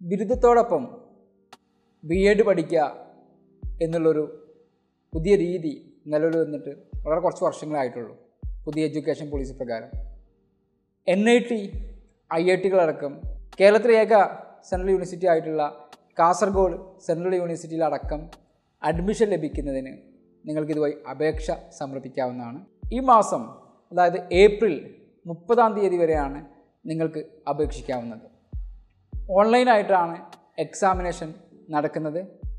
ബിരുദത്തോടൊപ്പം B Ed പഠിക്കുക എന്നുള്ളൊരു പുതിയ രീതി നിലവിൽ വന്നിട്ട് വളരെ കുറച്ച് വർഷങ്ങളായിട്ടുള്ളൂ പുതിയ എഡ്യൂക്കേഷൻ പോളിസി പ്രകാരം N I T I I ടികളടക്കം കേരളത്തിലെ ഏക സെൻട്രൽ യൂണിവേഴ്സിറ്റി ആയിട്ടുള്ള കാസർഗോഡ് സെൻട്രൽ യൂണിവേഴ്സിറ്റിയിലടക്കം അഡ്മിഷൻ ലഭിക്കുന്നതിന് നിങ്ങൾക്കിതുവഴി അപേക്ഷ സമർപ്പിക്കാവുന്നതാണ് ഈ മാസം അതായത് ഏപ്രിൽ മുപ്പതാം തീയതി വരെയാണ് നിങ്ങൾക്ക് അപേക്ഷിക്കാവുന്നത് ഓൺലൈനായിട്ടാണ് എക്സാമിനേഷൻ നടക്കുന്നത്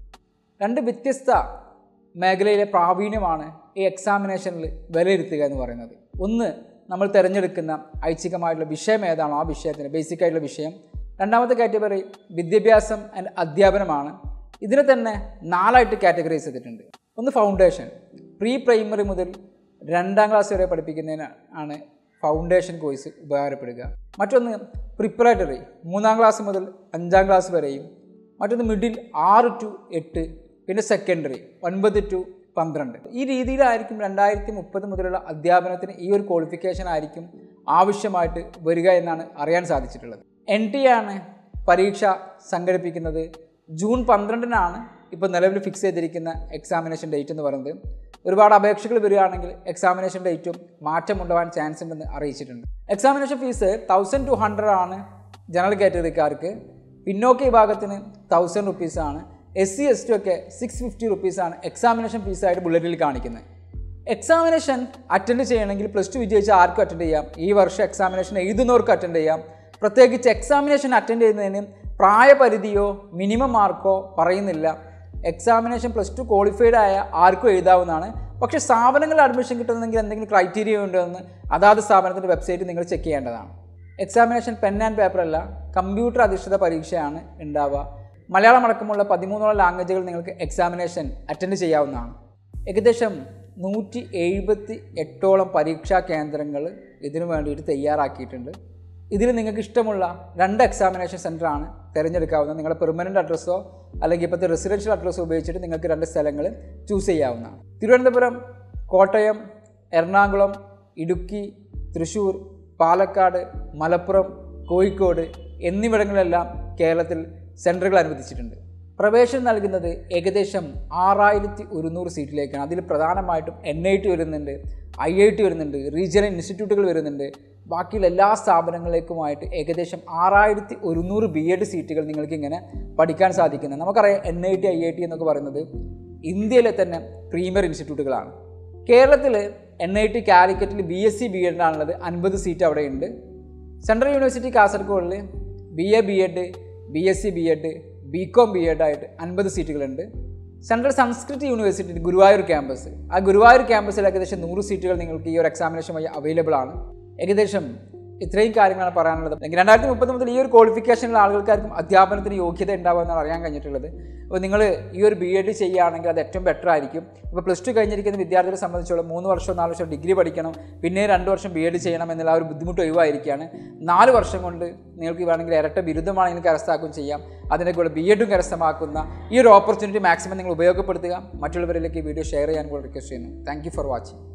രണ്ട് വ്യത്യസ്ത മേഖലയിലെ പ്രാവീണ്യമാണ് ഈ എക്സാമിനേഷനിൽ വിലയിരുത്തുക എന്ന് പറയുന്നത് ഒന്ന് നമ്മൾ തിരഞ്ഞെടുക്കുന്ന ഐച്ഛികമായിട്ടുള്ള വിഷയം ഏതാണോ ആ വിഷയത്തിന് ബേസിക് ആയിട്ടുള്ള വിഷയം രണ്ടാമത്തെ കാറ്റഗറി വിദ്യാഭ്യാസം ആൻഡ് അധ്യാപനമാണ് ഇതിനെ തന്നെ നാലായിട്ട് കാറ്റഗറൈസ് ചെയ്തിട്ടുണ്ട് ഒന്ന് ഫൗണ്ടേഷൻ പ്രീ പ്രൈമറി മുതൽ രണ്ടാം ക്ലാസ് വരെ പഠിപ്പിക്കുന്നതിന് ആണ് ഫൗണ്ടേഷൻ കോഴ്സ് ഉപകാരപ്പെടുക മറ്റൊന്ന് പ്രിപ്പറേറ്ററി മൂന്നാം ക്ലാസ് മുതൽ അഞ്ചാം ക്ലാസ് വരെയും മറ്റൊന്ന് മിഡിൽ ആറ് ടു എട്ട് പിന്നെ സെക്കൻഡറി ഒൻപത് ടു പന്ത്രണ്ട് ഈ രീതിയിലായിരിക്കും രണ്ടായിരത്തി മുപ്പത് മുതലുള്ള അധ്യാപനത്തിന് ഈ ഒരു ക്വാളിഫിക്കേഷൻ ആയിരിക്കും ആവശ്യമായിട്ട് വരിക എന്നാണ് അറിയാൻ സാധിച്ചിട്ടുള്ളത് എൻ ടി ആണ് പരീക്ഷ സംഘടിപ്പിക്കുന്നത് ജൂൺ പന്ത്രണ്ടിനാണ് ഇപ്പോൾ നിലവിൽ ഫിക്സ് ചെയ്തിരിക്കുന്ന എക്സാമിനേഷൻ ഡേറ്റ് എന്ന് പറയുന്നത് ഒരുപാട് അപേക്ഷകൾ വരികയാണെങ്കിൽ എക്സാമിനേഷൻ ഡേറ്റും മാറ്റം ഉണ്ടാവാൻ ചാൻസ് ഉണ്ടെന്ന് അറിയിച്ചിട്ടുണ്ട് examination fee thousand two hundred ആണ് ജനറൽ കാറ്റഗറിക്കാർക്ക് പിന്നോക്ക വിഭാഗത്തിന് തൗസൻഡ് റുപ്പീസാണ് എസ് സി എസ് ടി ഒക്കെ സിക്സ് ഫിഫ്റ്റി റുപ്പീസാണ് എക്സാമിനേഷൻ ഫീസായിട്ട് ബുള്ളറ്റിൽ കാണിക്കുന്നത് എക്സാമിനേഷൻ അറ്റൻഡ് ചെയ്യണമെങ്കിൽ പ്ലസ് ടു വിജയിച്ച ആർക്കും അറ്റൻഡ് ചെയ്യാം ഈ വർഷം എക്സാമിനേഷൻ എഴുതുന്നവർക്ക് അറ്റൻഡ് ചെയ്യാം പ്രത്യേകിച്ച് എക്സാമിനേഷൻ അറ്റൻഡ് ചെയ്യുന്നതിന് പ്രായപരിധിയോ മിനിമം മാർക്കോ പറയുന്നില്ല എക്സാമിനേഷൻ പ്ലസ് ടു ക്വാളിഫൈഡ് ആയ ആർക്കും എഴുതാവുന്നതാണ് പക്ഷേ സ്ഥാപനങ്ങളിൽ അഡ്മിഷൻ കിട്ടുന്നെങ്കിൽ എന്തെങ്കിലും ക്രൈറ്റീരിയ ഉണ്ടോ എന്ന് അതാത് സ്ഥാപനത്തിൻ്റെ വെബ്സൈറ്റ് നിങ്ങൾ ചെക്ക് ചെയ്യേണ്ടതാണ് എക്സാമിനേഷൻ പെൻ ആൻഡ് പേപ്പർ അല്ല കമ്പ്യൂട്ടർ അധിഷ്ഠിത പരീക്ഷയാണ് ഉണ്ടാവുക മലയാളം അടക്കമുള്ള പതിമൂന്നോളം ലാംഗ്വേജുകൾ നിങ്ങൾക്ക് എക്സാമിനേഷൻ അറ്റൻഡ് ചെയ്യാവുന്നതാണ് ഏകദേശം നൂറ്റി എഴുപത്തി എട്ടോളം പരീക്ഷാ കേന്ദ്രങ്ങൾ ഇതിനു വേണ്ടിയിട്ട് തയ്യാറാക്കിയിട്ടുണ്ട് ഇതിൽ നിങ്ങൾക്ക് ഇഷ്ടമുള്ള രണ്ട് എക്സാമിനേഷൻ സെൻ്ററാണ് തിരഞ്ഞെടുക്കാവുന്നത് നിങ്ങളുടെ പെർമനൻ്റ് അഡ്രസ്സോ അല്ലെങ്കിൽ ഇപ്പോഴത്തെ റെസിഡൻഷ്യൽ അഡ്രസ്സോ ഉപയോഗിച്ചിട്ട് നിങ്ങൾക്ക് രണ്ട് സ്ഥലങ്ങൾ ചൂസ് ചെയ്യാവുന്നതാണ് തിരുവനന്തപുരം കോട്ടയം എറണാകുളം ഇടുക്കി തൃശ്ശൂർ പാലക്കാട് മലപ്പുറം കോഴിക്കോട് എന്നിവിടങ്ങളിലെല്ലാം കേരളത്തിൽ സെൻറ്ററുകൾ അനുവദിച്ചിട്ടുണ്ട് പ്രവേശനം നൽകുന്നത് ഏകദേശം ആറായിരത്തി ഒരുന്നൂറ് സീറ്റിലേക്കാണ് അതിൽ പ്രധാനമായിട്ടും എൻ ഐ ടി വരുന്നുണ്ട് ഐ ഐ ടി വരുന്നുണ്ട് റീജിയണൽ ഇൻസ്റ്റിറ്റ്യൂട്ടുകൾ വരുന്നുണ്ട് ബാക്കിയുള്ള എല്ലാ സ്ഥാപനങ്ങളിലേക്കുമായിട്ട് ഏകദേശം ആറായിരത്തി ഒരുന്നൂറ് ബി എഡ് സീറ്റുകൾ നിങ്ങൾക്ക് ഇങ്ങനെ പഠിക്കാൻ സാധിക്കുന്നത് നമുക്കറിയാം N I T I I T എന്നൊക്കെ പറയുന്നത് ഇന്ത്യയിലെ തന്നെ പ്രീമിയർ ഇൻസ്റ്റിറ്റ്യൂട്ടുകളാണ് കേരളത്തിൽ എൻ ഐ ടി കാലിക്കറ്റിൽ ബി എസ് സി ബി എഡിനാണുള്ളത് അൻപത് സീറ്റ് അവിടെയുണ്ട് സെൻട്രൽ യൂണിവേഴ്സിറ്റി കാസർഗോഡിൽ B A B Ed B S C B Ed B Com B Ed ആയിട്ട് അൻപത് സീറ്റുകളുണ്ട് central Sanskrit university Guruvayur campus ആ ഗുരുവായൂർ ക്യാമ്പസിൽ ഏകദേശം നൂറ് സീറ്റുകൾ നിങ്ങൾക്ക് ഈ ഒരു എക്സാമിനേഷൻ വഴി അവൈലബിൾ ആണ് ഏകദേശം ഇത്രയും കാര്യങ്ങളാണ് പറയാനുള്ളത് രണ്ടായിരത്തി മുപ്പത് മുതൽ ഈ ഒരു ക്വാളിഫിക്കേഷനിലുള്ള ആളുകൾക്കാർക്കും അധ്യാപനത്തിന് യോഗ്യത ഉണ്ടാവുമെന്നാണ് അറിയാൻ കഴിഞ്ഞിട്ടുള്ളത് അപ്പോൾ നിങ്ങൾ ഈ ഒരു ബി എഡ് ചെയ്യുകയാണെങ്കിൽ അത് ഏറ്റവും ബെറ്റർ ആയിരിക്കും ഇപ്പോൾ പ്ലസ് ടു കഴിഞ്ഞിരിക്കുന്ന വിദ്യാർത്ഥികളെ സംബന്ധിച്ചോളം മൂന്ന് വർഷം നാല് വർഷം ഡിഗ്രി പഠിക്കണം പിന്നെ രണ്ട് വർഷം ബി എഡ് ചെയ്യണം എന്നുള്ള ആ ഒരു ബുദ്ധിമുട്ട് ഒഴിവായിരിക്കുകയാണ് നാല് വർഷം കൊണ്ട് നിങ്ങൾക്ക് വേണമെങ്കിൽ ഇരട്ട ബിരുദമാണെങ്കിൽ കരസ്ഥമാക്കുകയും ചെയ്യാം അതിൻ്റെ കൂടെ ബി എഡും കരസ്ഥമാക്കുന്ന ഈ ഒരു ഓപ്പർച്യൂണിറ്റി മാക്സിമം നിങ്ങൾ ഉപയോഗപ്പെടുത്തുക മറ്റുള്ളവരിലേക്ക് ഈ വീഡിയോ ഷെയർ ചെയ്യാൻ കൂടെ റിക്വസ്റ്റ് ചെയ്യുന്നു താങ്ക് ഫോർ വാച്ചിങ്